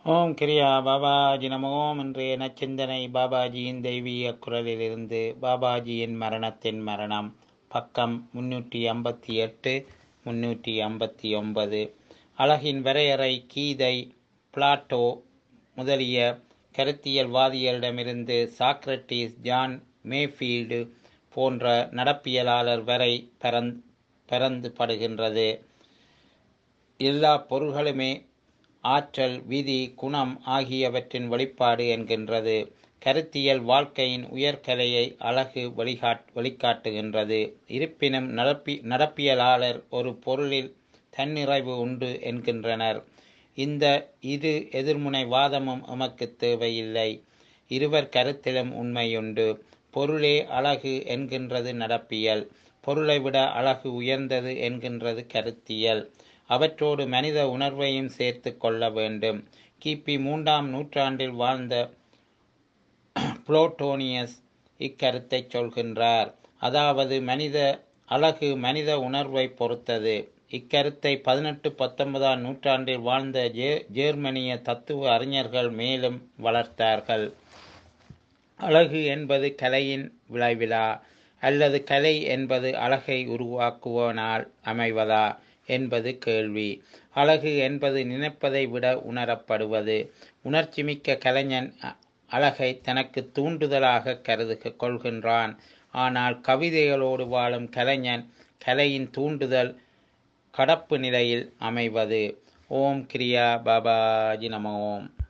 ஓம் கிரியா பாபாஜி நம ஓம் இன்றைய நச்சிந்தனை பாபாஜியின் தெய்வீக குரலிலிருந்து பாபாஜியின் மரணத்தின் மரணம் பக்கம் முன்னூற்றி ஐம்பத்தி எட்டு முன்னூற்றி ஐம்பத்தி ஒன்பது அழகின் வரையறை கீதை பிளாட்டோ முதலிய கருத்தியல்வாதிகளிடமிருந்து சாக்ரட்டிஸ் ஜான் மேஃபீல்டு போன்ற நடப்பியலாளர் வரை பரந் பரந்து படுகின்றது எல்லா பொருள்களுமே ஆற்றல் விதி குணம் ஆகியவற்றின் வெளிப்பாடு என்கின்றது கருத்தியல் வாழ்க்கையின் உயர்கலையை அழகு வழிகாட் வழிகாட்டுகின்றது இருப்பினும் நடப்பி நடப்பியலாளர் ஒரு பொருளில் தன்னிறைவு உண்டு என்கின்றனர் இந்த இரு எதிர்முனை வாதமும் எமக்கு தேவையில்லை இருவர் கருத்திலும் உண்மையுண்டு பொருளே அழகு என்கின்றது நடப்பியல் பொருளை விட அழகு உயர்ந்தது என்கின்றது கருத்தியல் அவற்றோடு மனித உணர்வையும் சேர்த்து கொள்ள வேண்டும் கிபி மூன்றாம் நூற்றாண்டில் வாழ்ந்த புளோட்டோனியஸ் இக்கருத்தை சொல்கின்றார் அதாவது மனித அழகு மனித உணர்வை பொறுத்தது இக்கருத்தை பதினெட்டு பத்தொன்பதாம் நூற்றாண்டில் வாழ்ந்த ஜே ஜேர்மனிய தத்துவ அறிஞர்கள் மேலும் வளர்த்தார்கள் அழகு என்பது கலையின் விளைவிலா அல்லது கலை என்பது அழகை உருவாக்குவனால் அமைவதா என்பது கேள்வி அழகு என்பது நினைப்பதை விட உணரப்படுவது உணர்ச்சிமிக்க கலைஞன் அழகை தனக்கு தூண்டுதலாக கருது கொள்கின்றான் ஆனால் கவிதைகளோடு வாழும் கலைஞன் கலையின் தூண்டுதல் கடப்பு நிலையில் அமைவது ஓம் கிரியா பாபாஜி நம ஓம்